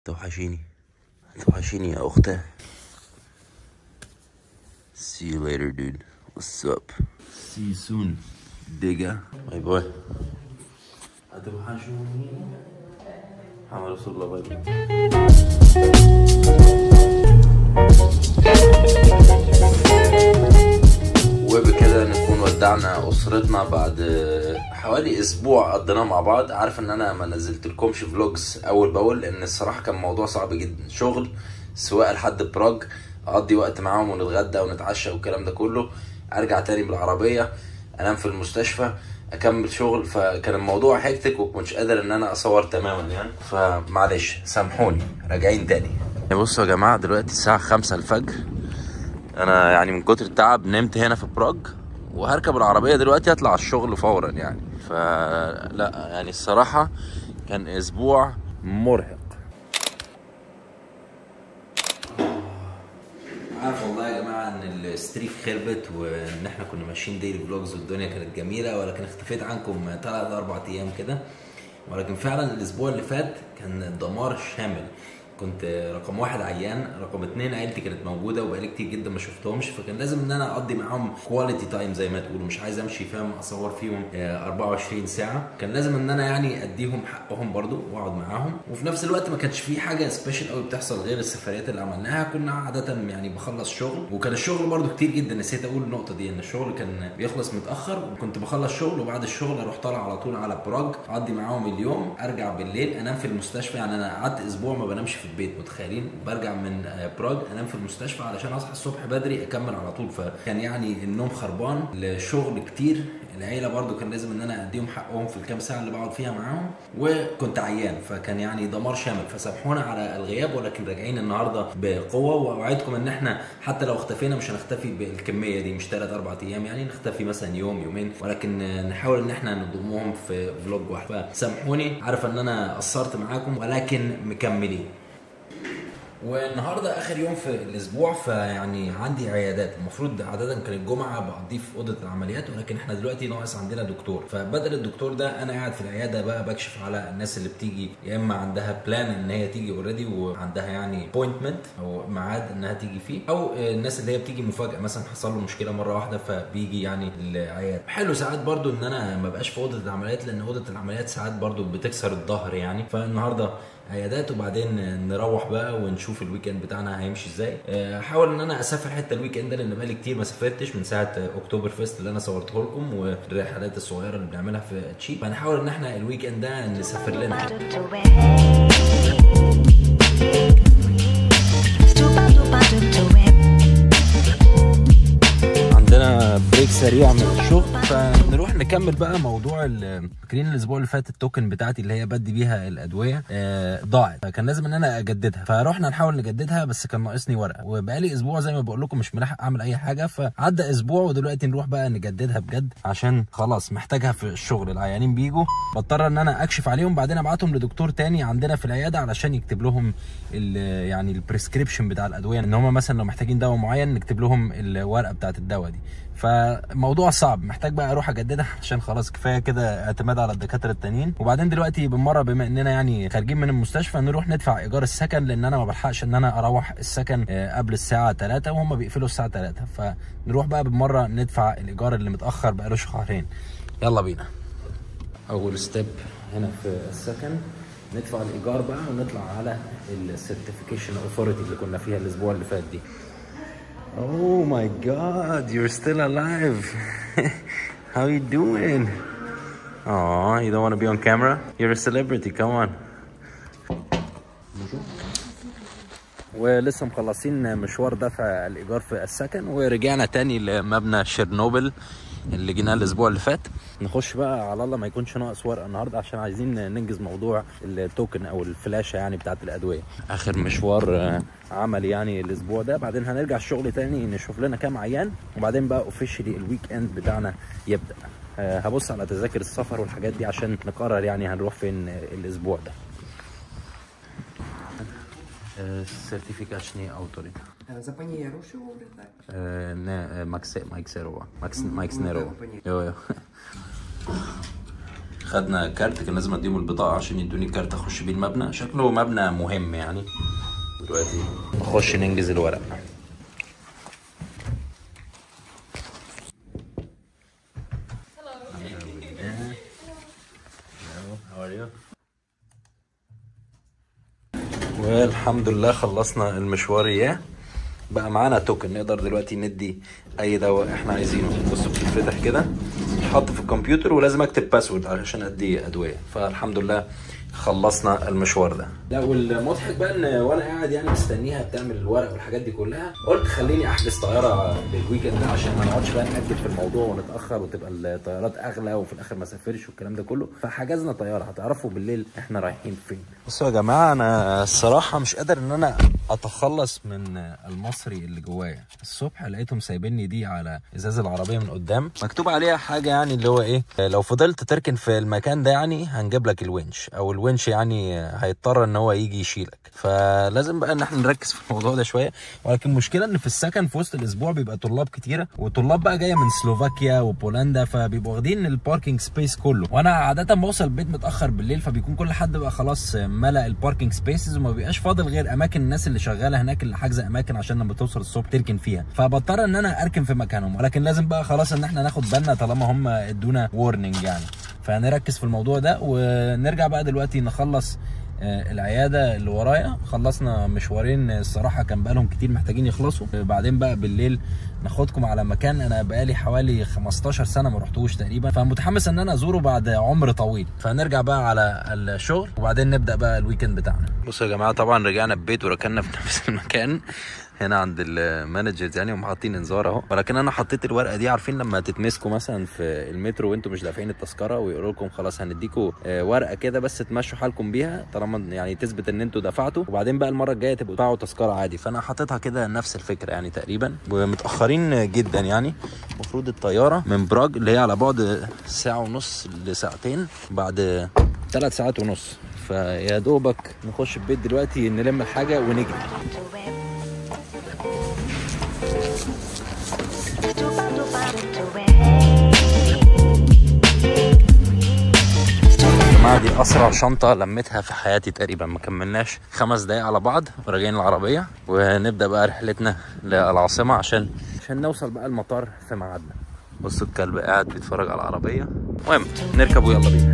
توحشيني توحشيني يا أختي See you later dude What's up See you soon Digga باي باي هتوحشوني محمد رسول الله باي باي وبكده نكون ودعنا اسرتنا بعد حوالي اسبوع قضيناه مع بعض عارف ان انا ما نزلت لكمش فلوجز اول باول لان الصراحه كان موضوع صعب جدا شغل سواقه لحد براج اقضي وقت معاهم ونتغدى ونتعشى والكلام ده كله ارجع تاني بالعربيه انام في المستشفى اكمل شغل فكان الموضوع هيكتك ومش قادر ان انا اصور تماما يعني فمعلش سامحوني راجعين تاني بصوا يا جماعه دلوقتي الساعه خمسة الفجر انا يعني من كتر التعب نمت هنا في براج وهركب العربيه دلوقتي اطلع الشغل فورا يعني فلا يعني الصراحه كان اسبوع مرهق عارف والله يا جماعه ان الستريك خربت وان احنا كنا ماشيين ديلي فلوجز والدنيا كانت جميله ولكن اختفيت عنكم ثلاث اربع ايام كده ولكن فعلا الاسبوع اللي فات كان دمار شامل كنت رقم واحد عيان رقم اتنين عيلتي كانت موجوده وبقالي كتير جدا ما شفتهمش فكان لازم ان انا اقضي معاهم كواليتي تايم زي ما تقولوا مش عايز امشي فاهم اصور فيهم آه، 24 ساعه كان لازم ان انا يعني اديهم حقهم برضو واقعد معاهم وفي نفس الوقت ما كانش في حاجه سبيشال قوي بتحصل غير السفريات اللي عملناها كنا عاده يعني بخلص شغل وكان الشغل برضو كتير جدا نسيت اقول النقطه دي ان الشغل كان بيخلص متاخر وكنت بخلص شغل وبعد الشغل اروح طالع على طول على براج اقضي معاهم اليوم ارجع بالليل انام في المستشفى يعني انا قعدت اسبوع ما بنامش في البيت متخيلين برجع من آه، براج انام في المستشفى علشان اصحى الصبح بدري اكمل على طول فكان يعني النوم خربان لشغل كتير العيله برضو كان لازم ان انا اديهم حقهم في الكام ساعه اللي بقعد فيها معاهم وكنت عيان فكان يعني دمار شامل فسامحونا على الغياب ولكن راجعين النهارده بقوه واوعدكم ان احنا حتى لو اختفينا مش هنختفي بالكميه دي مش ثلاث اربع ايام يعني نختفي مثلا يوم يومين ولكن نحاول ان احنا نضمهم في فلوج واحد فسامحوني عارف ان انا قصرت معاكم ولكن مكملين والنهارده اخر يوم في الاسبوع فيعني عندي عيادات المفروض عاده كان الجمعه بقضيه في اوضه العمليات ولكن احنا دلوقتي ناقص عندنا دكتور فبدل الدكتور ده انا قاعد في العياده بقى بكشف على الناس اللي بتيجي يا اما عندها بلان ان هي تيجي اوريدي وعندها يعني ابوينتمنت او ميعاد انها تيجي فيه او الناس اللي هي بتيجي مفاجاه مثلا حصل له مشكله مره واحده فبيجي يعني العياده حلو ساعات برضو ان انا ما بقاش في اوضه العمليات لان اوضه العمليات ساعات برضو بتكسر الظهر يعني فالنهارده عيادات وبعدين نروح بقى ونشوف الويكند بتاعنا هيمشي ازاي آه، احاول ان انا اسافر حته الويكند ده لان بقالي كتير ما سافرتش من ساعه اكتوبر فيست اللي انا صورته لكم والرحلات الصغيره اللي بنعملها في تشي فنحاول ان احنا الويكند ده نسافر لنا حتة. عندنا بريك سريع من الشغل فنروح نكمل بقى موضوع ال- فاكرين الاسبوع اللي فات التوكن بتاعتي اللي هي بدي بيها الادويه آه، ضاعت فكان لازم ان انا اجددها فروحنا نحاول نجددها بس كان ناقصني ورقه وبقالي اسبوع زي ما بقول لكم مش ملاحق اعمل اي حاجه فعدى اسبوع ودلوقتي نروح بقى نجددها بجد عشان خلاص محتاجها في الشغل العيانين بيجوا بضطر ان انا اكشف عليهم بعدين ابعتهم لدكتور تاني عندنا في العياده علشان يكتب لهم ال- يعني البريسكريبشن بتاع الادويه ان هم مثلا لو محتاجين دواء معين نكتب لهم الورقه بتاعت الدواء دي فموضوع صعب محتاج بقى اروح اجددها عشان خلاص كفايه كده اعتماد على الدكاتره التانيين وبعدين دلوقتي بالمره بما اننا يعني خارجين من المستشفى نروح ندفع ايجار السكن لان انا ما بلحقش ان انا اروح السكن آه، قبل الساعه 3 وهم بيقفلوا الساعه 3 فنروح بقى بالمره ندفع الايجار اللي متاخر بقاله شهرين يلا بينا اول ستيب هنا في السكن ندفع الايجار بقى ونطلع على السيرتيفيكيشن اوثوريتي اللي كنا فيها الاسبوع اللي فات دي Oh my god, you're still alive. How you doing? Aw, you don't want to be on camera? You're a celebrity, come on. ولسه مخلصين مشوار دفع الايجار في السكن ورجعنا تاني لمبنى شيرنوبل اللي جينا الاسبوع اللي فات نخش بقى على الله ما يكونش ناقص ورقه النهارده عشان عايزين ننجز موضوع التوكن او الفلاشه يعني بتاعت الادويه اخر مشوار آه، عملي يعني الاسبوع ده بعدين هنرجع الشغل تاني نشوف لنا كام عيان وبعدين بقى اوفيشلي الويك اند بتاعنا يبدا آه، هبص على تذاكر السفر والحاجات دي عشان نقرر يعني هنروح فين آه، الاسبوع ده سертификачний авторит. За пані Ярушеву так? Е, Не е, Максе, Майксерова. Макс, Майкснерова. ну, так, понятно. Йо-йо. خدنا كارت كان لازم اديهم البطاقه عشان يدوني كارت اخش بيه المبنى شكله مبنى مهم يعني دلوقتي نخش ننجز الورق والحمد لله خلصنا المشوار اياه بقى معانا توكن نقدر دلوقتي ندي اي دواء احنا عايزينه بصوا بتتفتح كده تحط في الكمبيوتر ولازم اكتب باسورد عشان ادي ادويه فالحمد لله خلصنا المشوار ده لا والمضحك بقى ان وانا قاعد يعني مستنيها بتعمل الورق والحاجات دي كلها قلت خليني احجز طياره للويكند ده عشان ما نقعدش بقى ناكد في الموضوع ونتاخر وتبقى الطيارات اغلى وفي الاخر ما سافرش والكلام ده كله فحجزنا طياره هتعرفوا بالليل احنا رايحين فين بصوا يا جماعه انا الصراحه مش قادر ان انا اتخلص من المصري اللي جوايا الصبح لقيتهم سايبيني دي على ازاز العربيه من قدام مكتوب عليها حاجه يعني اللي هو ايه لو فضلت تركن في المكان ده يعني هنجيب لك الونش او الونش يعني هيضطر ان هو يجي يشيلك فلازم بقى ان احنا نركز في الموضوع ده شويه ولكن المشكله ان في السكن في وسط الاسبوع بيبقى طلاب كتيره وطلاب بقى جايه من سلوفاكيا وبولندا فبيبقوا واخدين الباركينج سبيس كله وانا عاده بوصل البيت متاخر بالليل فبيكون كل حد بقى خلاص ملأ الباركينج سبيسز وما بيبقاش فاضل غير اماكن الناس اللي شغاله هناك اللي حاجزه اماكن عشان لما توصل الصبح تركن فيها فبضطر ان انا اركن في مكانهم ولكن لازم بقى خلاص ان احنا ناخد بالنا طالما هم ادونا وورنينج يعني فنركز في الموضوع ده ونرجع بقى دلوقتي نخلص العياده اللي ورايا خلصنا مشوارين الصراحه كان بقالهم كتير محتاجين يخلصوا بعدين بقى بالليل ناخدكم على مكان انا بقالي حوالي 15 سنه ما رحتوش تقريبا فمتحمس ان انا ازوره بعد عمر طويل فنرجع بقى على الشغل وبعدين نبدا بقى الويكند بتاعنا بصوا يا جماعه طبعا رجعنا البيت وركننا في نفس المكان هنا عند المانجرز يعني هم حاطين انذار اهو ولكن انا حطيت الورقه دي عارفين لما تتمسكوا مثلا في المترو وانتم مش دافعين التذكره ويقولوا لكم خلاص هنديكوا ورقه كده بس تمشوا حالكم بيها طالما يعني تثبت ان انتوا دفعتوا وبعدين بقى المره الجايه تبقوا تدفعوا تذكره عادي فانا حاططها كده نفس الفكره يعني تقريبا ومتاخرين جدا يعني المفروض الطياره من براج اللي هي على بعد ساعه ونص لساعتين بعد ثلاث ساعات ونص فيا دوبك نخش البيت دلوقتي نلم الحاجه ونجري الجماعه دي اسرع شنطه لميتها في حياتي تقريبا ما كملناش خمس دقايق على بعض وراجعين العربيه ونبدا بقى رحلتنا للعاصمه عشان عشان نوصل بقى المطار في ميعادنا بصوا الكلب قاعد بيتفرج على العربيه المهم نركب ويلا بينا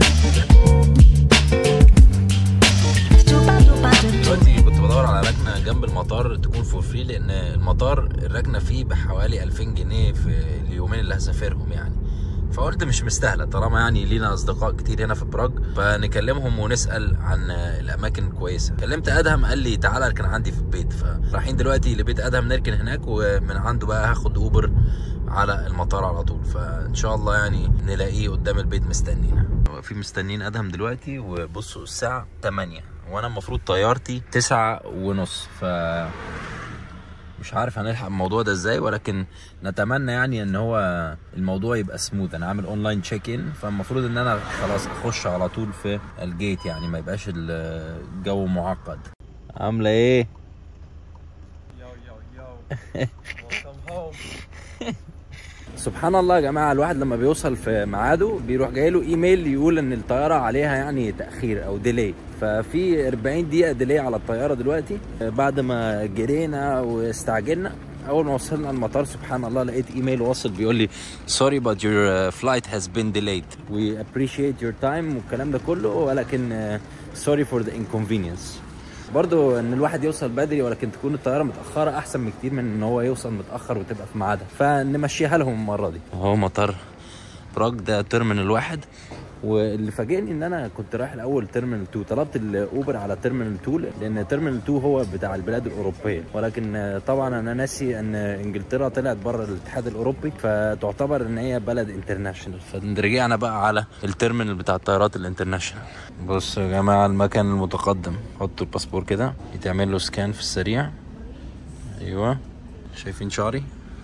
دلوقتي كنت بدور على ركنه جنب المطار تكون فور فري لان المطار الركنه فيه بحوالي 2000 جنيه في اليومين اللي هسافرهم يعني فقلت مش مستاهله طالما يعني لينا اصدقاء كتير هنا في براج فنكلمهم ونسال عن الاماكن الكويسه كلمت ادهم قال لي تعالى اركن عندي في البيت فرايحين دلوقتي لبيت ادهم نركن هناك ومن عنده بقى هاخد اوبر على المطار على طول فان شاء الله يعني نلاقيه قدام البيت مستنينا واقفين مستنيين ادهم دلوقتي وبصوا الساعه 8 وانا المفروض طيارتي تسعة ونص ف مش عارف هنلحق الموضوع ده ازاي ولكن نتمنى يعني ان هو الموضوع يبقى سموث انا عامل اونلاين تشيك ان فالمفروض ان انا خلاص اخش على طول في الجيت يعني ما يبقاش الجو معقد عامله ايه Yo, yo, yo. Welcome home. سبحان الله يا جماعه الواحد لما بيوصل في ميعاده بيروح جاي له ايميل يقول ان الطياره عليها يعني تاخير او ديلي ففي 40 دقيقه ديلي على الطياره دلوقتي بعد ما جرينا واستعجلنا اول ما وصلنا المطار سبحان الله لقيت ايميل واصل بيقول لي sorry but your uh, flight has been delayed we appreciate your time والكلام ده كله ولكن uh, sorry for the inconvenience برضو ان الواحد يوصل بدري ولكن تكون الطياره متاخره احسن من كتير من ان هو يوصل متاخر وتبقى في ميعادها فنمشيها لهم المره دي اهو مطار براج ده تيرمينال واحد واللي فاجئني ان انا كنت رايح الاول تيرمينال 2 طلبت الاوبر على تيرمينال 2 لان تيرمينال 2 هو بتاع البلاد الاوروبيه ولكن طبعا انا ناسي ان انجلترا طلعت بره الاتحاد الاوروبي فتعتبر ان هي بلد انترناشونال فرجعنا بقى على التيرمينال بتاع الطيارات الانترناشونال بصوا يا جماعه المكان المتقدم حطوا الباسبور كده يتعمل له سكان في السريع ايوه شايفين شعري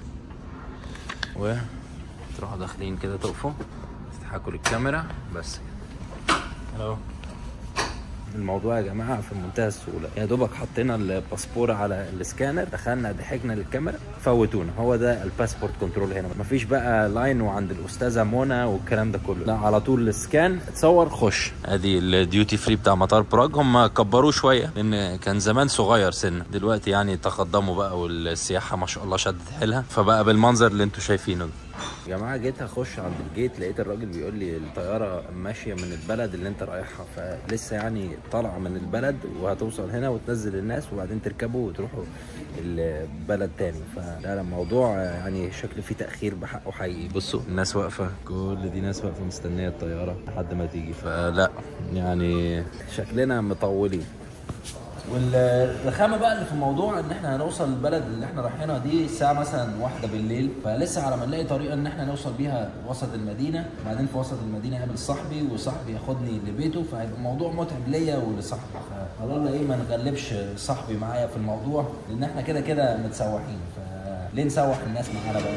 و تروحوا داخلين كده تقفوا تضحكوا للكاميرا بس كده هلو الموضوع يا جماعه في منتهى السهوله يا دوبك حطينا الباسبور على السكانر دخلنا ضحكنا للكاميرا فوتونا هو ده الباسبورت كنترول هنا مفيش بقى لاين وعند الاستاذه منى والكلام ده كله لا على طول السكان اتصور خش ادي الديوتي فري بتاع مطار براغ هم كبروه شويه لان كان زمان صغير سنه دلوقتي يعني تقدموا بقى والسياحه ما شاء الله شدت حيلها فبقى بالمنظر اللي انتوا شايفينه ده يا جماعه جيت اخش عند الجيت لقيت الراجل بيقول لي الطياره ماشيه من البلد اللي انت رايحها فلسه يعني طالعه من البلد وهتوصل هنا وتنزل الناس وبعدين تركبوا وتروحوا البلد تاني فلا لا الموضوع يعني شكل فيه تاخير بحقه حقيقي بصوا الناس واقفه كل دي ناس واقفه مستنيه الطياره لحد ما تيجي فلا يعني شكلنا مطولين والرخامه بقى اللي في الموضوع ان احنا هنوصل البلد اللي احنا رايحينها دي الساعه مثلا واحده بالليل فلسه على ما نلاقي طريقه ان احنا نوصل بيها وسط المدينه وبعدين في وسط المدينه اقابل صاحبي وصاحبي ياخدني لبيته فهيبقى الموضوع متعب ليا ولصاحبي فقالوا ايه ما نغلبش صاحبي معايا في الموضوع لان احنا كده كده متسوحين فليه نسوح الناس معانا بقى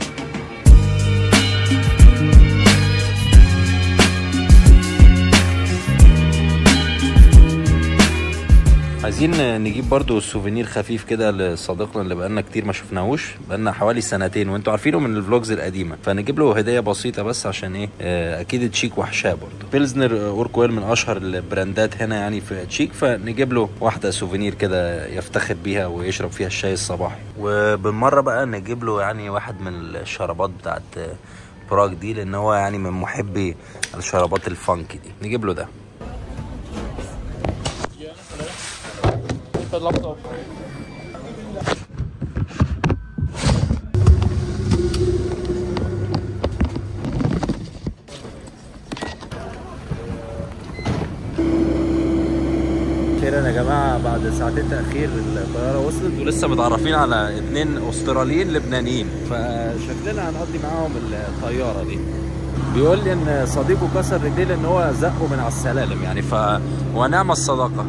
عايزين نجيب برضو سوفينير خفيف كده لصديقنا اللي بقالنا كتير ما شفناهوش بقالنا حوالي سنتين وانتوا عارفينه من الفلوجز القديمه فنجيب له هديه بسيطه بس عشان ايه آه اكيد تشيك وحشاه برضو بيلزنر اوركويل من اشهر البراندات هنا يعني في تشيك فنجيب له واحده سوفينير كده يفتخر بيها ويشرب فيها الشاي الصباحي وبالمره بقى نجيب له يعني واحد من الشرابات بتاعت براغ دي لان هو يعني من محبي الشرابات الفانك دي نجيب له ده the laptop. اخيرا يا جماعه بعد ساعتين تاخير الطياره وصلت ولسه متعرفين على اتنين استراليين لبنانيين فشكلنا هنقضي معاهم الطياره دي بيقول لي ان صديقه كسر رجليه لان هو زقه من على السلالم يعني ف ونعم الصداقه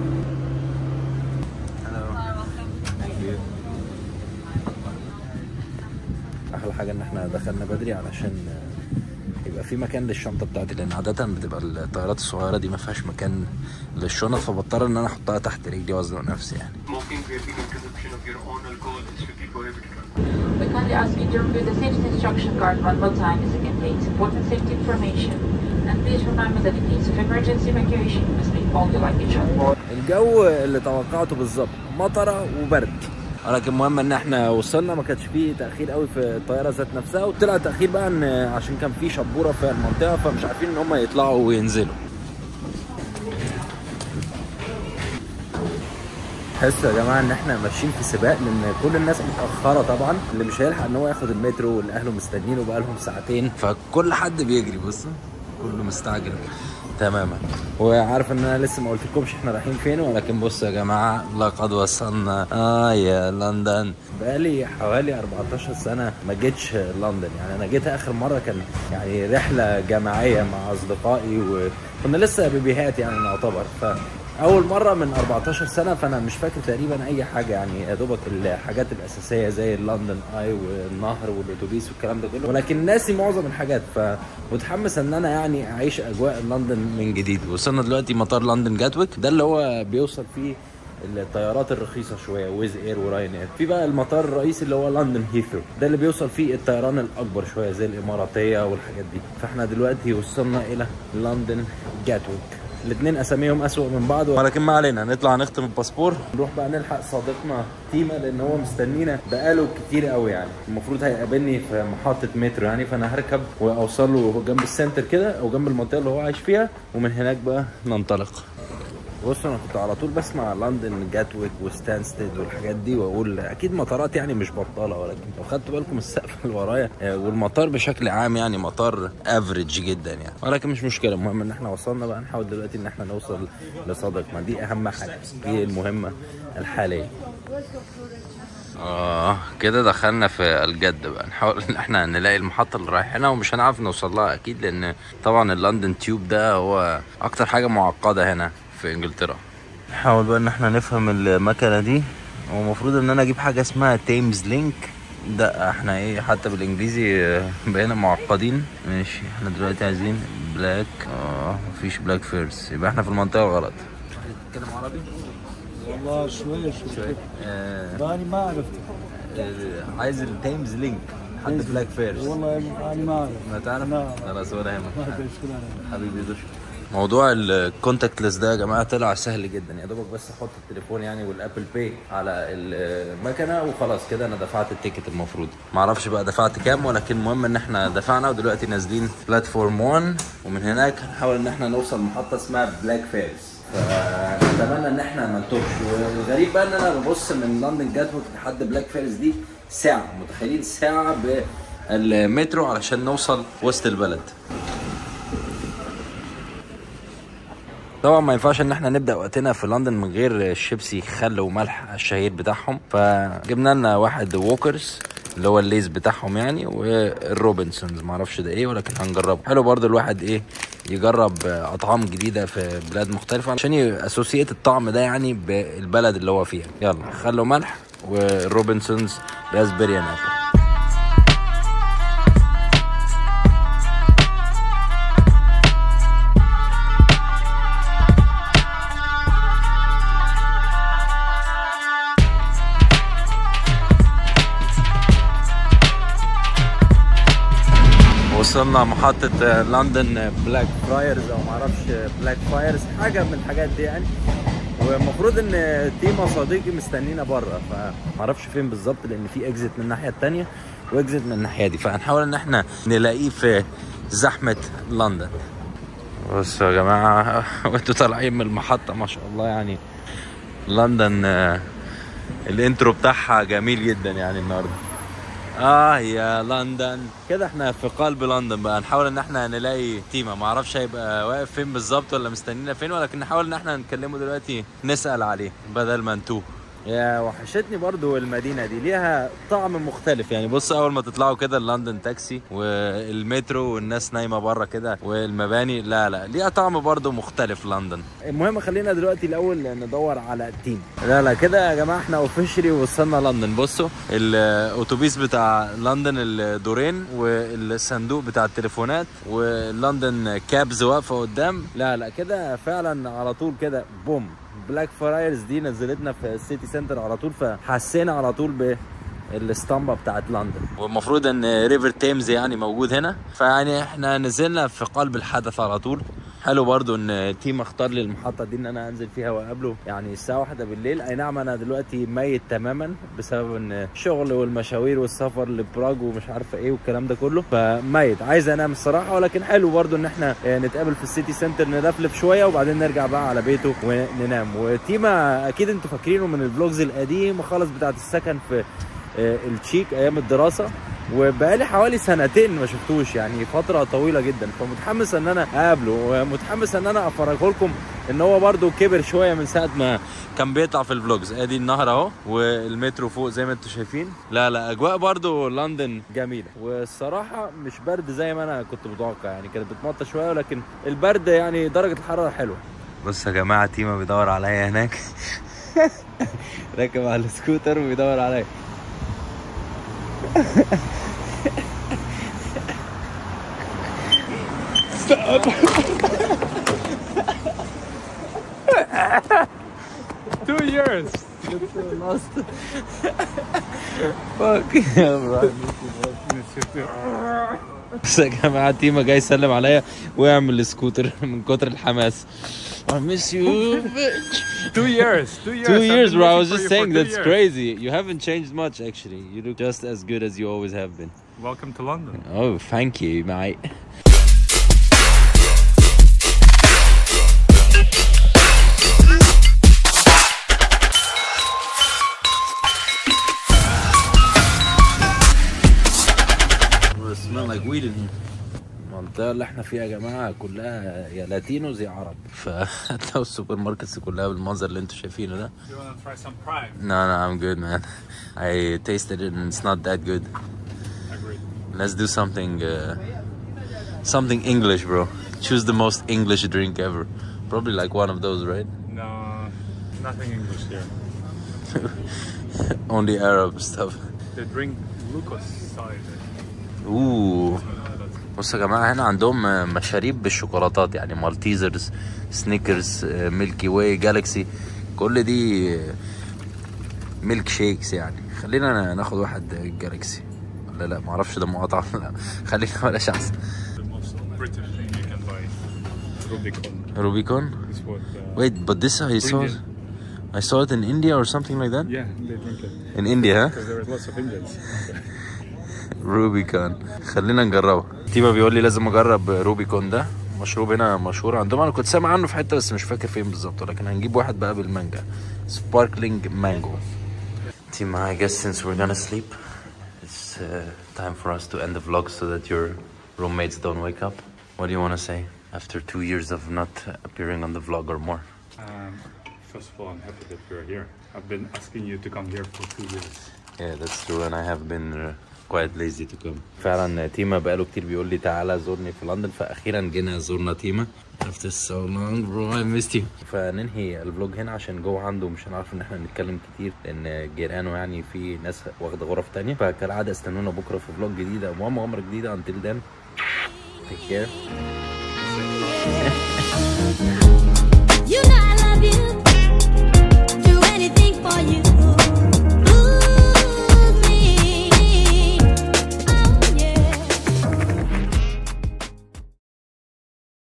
احلى حاجه ان احنا دخلنا بدري علشان يبقى في مكان للشنطه بتاعتي لان عاده بتبقى الطيارات الصغيره دي ما فيهاش مكان للشنط فبضطر ان انا احطها تحت رجلي وازنق نفسي يعني Smoking, vaping, and consumption of your own alcohol is strictly prohibited. We kindly ask you to review the safety instruction card one more time as it contains important safety information. And please remember that in case of emergency evacuation, you must leave all your luggage on board. الجو اللي توقعته بالظبط مطره وبرد ولكن المهم ان احنا وصلنا ما كانش فيه تاخير قوي في الطياره ذات نفسها وطلع تاخير بقى ان عشان كان في شبوره في المنطقه فمش عارفين ان هم يطلعوا وينزلوا تحسوا يا جماعه ان احنا ماشيين في سباق لان كل الناس متاخره طبعا اللي مش هيلحق ان هو ياخد المترو واللي اهله مستنيينه بقى لهم ساعتين فكل حد بيجري بص كله مستعجل تماما وعارف ان انا لسه ما قلتلكمش احنا رايحين فين ولكن بصوا يا جماعه لقد وصلنا اه يا لندن بقالي حوالي 14 سنه ما جيتش لندن يعني انا جيت اخر مره كان يعني رحله جماعيه مع اصدقائي وكنا لسه بيبيهات يعني نعتبر ف اول مره من 14 سنه فانا مش فاكر تقريبا اي حاجه يعني يا دوبك الحاجات الاساسيه زي اللندن اي والنهر والاتوبيس والكلام ده كله ولكن ناسي معظم الحاجات فمتحمس ان انا يعني اعيش اجواء لندن من جديد وصلنا دلوقتي مطار لندن جاتويك ده اللي هو بيوصل فيه الطيارات الرخيصه شويه ويز اير وراين اير في بقى المطار الرئيسي اللي هو لندن هيثرو ده اللي بيوصل فيه الطيران الاكبر شويه زي الاماراتيه والحاجات دي فاحنا دلوقتي وصلنا الى لندن جاتويك الاثنين اساميهم اسوء من بعض ولكن ما علينا نطلع نختم الباسبور نروح بقى نلحق صديقنا تيما لان هو مستنينا بقاله كتير قوي يعني المفروض هيقابلني في محطه مترو يعني فانا هركب واوصل له جنب السنتر كده او جنب المنطقه اللي هو عايش فيها ومن هناك بقى ننطلق بص انا كنت على طول بسمع لندن جاتويك وستانستيد والحاجات دي واقول اكيد مطارات يعني مش بطاله ولكن لو خدتوا بالكم السقف اللي ورايا آه، والمطار بشكل عام يعني مطار افريج جدا يعني ولكن مش مشكله المهم ان احنا وصلنا بقى نحاول دلوقتي ان احنا نوصل لصديقنا دي اهم حاجه دي المهمه الحاليه اه كده دخلنا في الجد بقى نحاول ان احنا نلاقي المحطة اللي رايحينها ومش هنعرف نوصل لها اكيد لان طبعا اللندن تيوب ده هو اكتر حاجة معقدة هنا في انجلترا نحاول بقى ان احنا نفهم المكنة دي هو المفروض ان انا اجيب حاجة اسمها تيمز لينك ده احنا ايه حتى بالانجليزي آه، بقينا معقدين ماشي احنا دلوقتي عايزين بلاك اه مفيش بلاك فيرس يبقى احنا في المنطقة الغلط تتكلم عربي؟ والله شوية شوية شوية آه أنا ما عرفت آه، عايز التيمز لينك حد بلاك فيرس والله أنا ما أعرف ما تعرف؟ لا. خلاص ولا ما يهمك أدري شكرا عليك. حبيبي دوش موضوع الكونتاكتلس ده يا جماعه طلع سهل جدا يا دوبك بس احط التليفون يعني والابل باي على المكنه وخلاص كده انا دفعت التيكت المفروض ما اعرفش بقى دفعت كام ولكن المهم ان احنا دفعنا ودلوقتي نازلين بلاتفورم 1 ومن هناك هنحاول ان احنا نوصل محطه اسمها بلاك فيرس فاتمنى ان احنا ما نتوهش والغريب بقى ان انا ببص من لندن جاتويك لحد بلاك فيرس دي ساعه متخيلين ساعه بالمترو علشان نوصل وسط البلد طبعا ما ينفعش ان احنا نبدا وقتنا في لندن من غير الشيبسي خل وملح الشهير بتاعهم فجبنا لنا واحد ووكرز اللي هو الليز بتاعهم يعني والروبنسونز ما اعرفش ده ايه ولكن هنجربه حلو برضو الواحد ايه يجرب اطعام جديده في بلاد مختلفه عشان ياسوسيت الطعم ده يعني بالبلد اللي هو فيها يلا خل وملح والروبنسونز راسبيري اند ابل وصلنا محطة لندن بلاك فرايرز او معرفش بلاك فايرز حاجة من الحاجات دي يعني والمفروض ان تيما صديقي مستنينا بره فمعرفش فين بالظبط لان في اكزيت من الناحية التانية واكزيت من الناحية دي فهنحاول ان احنا نلاقيه في زحمة لندن بصوا يا جماعة وانتوا طالعين من المحطة ما شاء الله يعني لندن آه، الانترو بتاعها جميل جدا يعني النهارده اه يا لندن كده احنا في قلب لندن بقى نحاول ان احنا نلاقي تيما ما اعرفش هيبقى واقف فين بالظبط ولا مستنينا فين ولكن نحاول ان احنا نكلمه دلوقتي نسال عليه بدل ما نتوه يا وحشتني برضو المدينة دي ليها طعم مختلف يعني بص أول ما تطلعوا كده لندن تاكسي والمترو والناس نايمة بره كده والمباني لا لا ليها طعم برضو مختلف لندن المهم خلينا دلوقتي الأول ندور على التيم لا لا كده يا جماعة احنا اوفيشلي وصلنا لندن بصوا الأتوبيس بتاع لندن الدورين والصندوق بتاع التليفونات ولندن كابز واقفة قدام لا لا كده فعلا على طول كده بوم بلاك فرايرز دي نزلتنا في السيتي سنتر على طول فحسينا على طول ب الاسطمبة بتاعت لندن والمفروض ان ريفر تيمز يعني موجود هنا فيعني احنا نزلنا في قلب الحدث على طول حلو برضو ان تيم اختار لي المحطه دي ان انا انزل فيها واقابله يعني الساعه واحدة بالليل اي نعم انا دلوقتي ميت تماما بسبب ان الشغل والمشاوير والسفر لبراج ومش عارفه ايه والكلام ده كله فميت عايز انام الصراحه ولكن حلو برضو ان احنا نتقابل في السيتي سنتر نلفلف شويه وبعدين نرجع بقى على بيته وننام وتيما اكيد انتوا فاكرينه من الفلوجز القديمه خالص بتاعت السكن في آه، التشيك ايام الدراسه وبقالي حوالي سنتين ما شفتوش يعني فتره طويله جدا فمتحمس ان انا اقابله ومتحمس ان انا افرجه لكم ان هو برده كبر شويه من ساعه ما كان بيطلع في الفلوجز ادي النهر اهو والمترو فوق زي ما انتم شايفين لا لا اجواء برده لندن جميله والصراحه مش برد زي ما انا كنت متوقع يعني كانت بتمطر شويه ولكن البرد يعني درجه الحراره حلوه بص يا جماعه تيما بيدور عليا هناك راكب على السكوتر وبيدور عليا Two years. lost fuck بس يا جماعه تيما جاي يسلم عليا ويعمل السكوتر من كتر الحماس I miss you bitch Two years. Two years. Two I've years been bro I waiting was for just you saying for two that's years. crazy you haven't changed much actually you look just as good as you always have been Welcome to London. Oh thank you mate smell like weed in here. المنطقة اللي احنا فيها يا جماعة كلها يا لاتينوز يا عرب فهتلاقوا السوبر ماركتس كلها بالمنظر اللي انتوا شايفينه ده You want to try some prime? No, no, I'm good, man. I tasted it and it's not that good. Agreed. Let's do something, uh, something English, bro. Choose the most English drink ever. Probably like one of those, right? No, nothing English here. Only Arab stuff. They drink glucose cider. Ooh, Uh, that's بصوا يا جماعه هنا عندهم آه، مشاريب بالشوكولاتات يعني مالتيزرز سنيكرز آه، ميلكي واي جالكسي كل دي آه، ميلك شيكس يعني خلينا ناخد واحد جالكسي ولا لا معرفش ده مقاطعه ولا لا خلينا بلاش احسن The most British thing you can buy. Rubicon. روبيكون Is what. Uh, wait but this I saw Indian. I saw it in India or something like that Yeah, they drink it in India huh because there is lots of Indians. روبيكون خلينا نجربه تيما بيقول لي لازم اجرب روبيكون ده مشروب هنا مشهور عندهم انا كنت سامع عنه في حته بس مش فاكر فين بالظبط ولكن هنجيب واحد بقى بالمانجا سباركلينج مانجو تيما I guess since we're gonna sleep it's uh, time for us to end the vlog so that your roommates don't wake up what do you want to say after two years of not appearing on the vlog or more Um, first of all, I'm happy that you're here. I've been asking you to come here for two years. Yeah, that's true and I have been uh, quite lazy to come. فعلا تيما بقاله كتير بيقول لي تعالى زورني في لندن فأخيرا جينا زورنا تيما. After so long bro I missed you. فننهي الفلوج هنا عشان جوه عنده مش هنعرف ان احنا نتكلم كتير لان جيرانه يعني في ناس واخده غرف تانية فكالعادة استنونا بكره في فلوج جديد او مغامرة جديدة until then take care.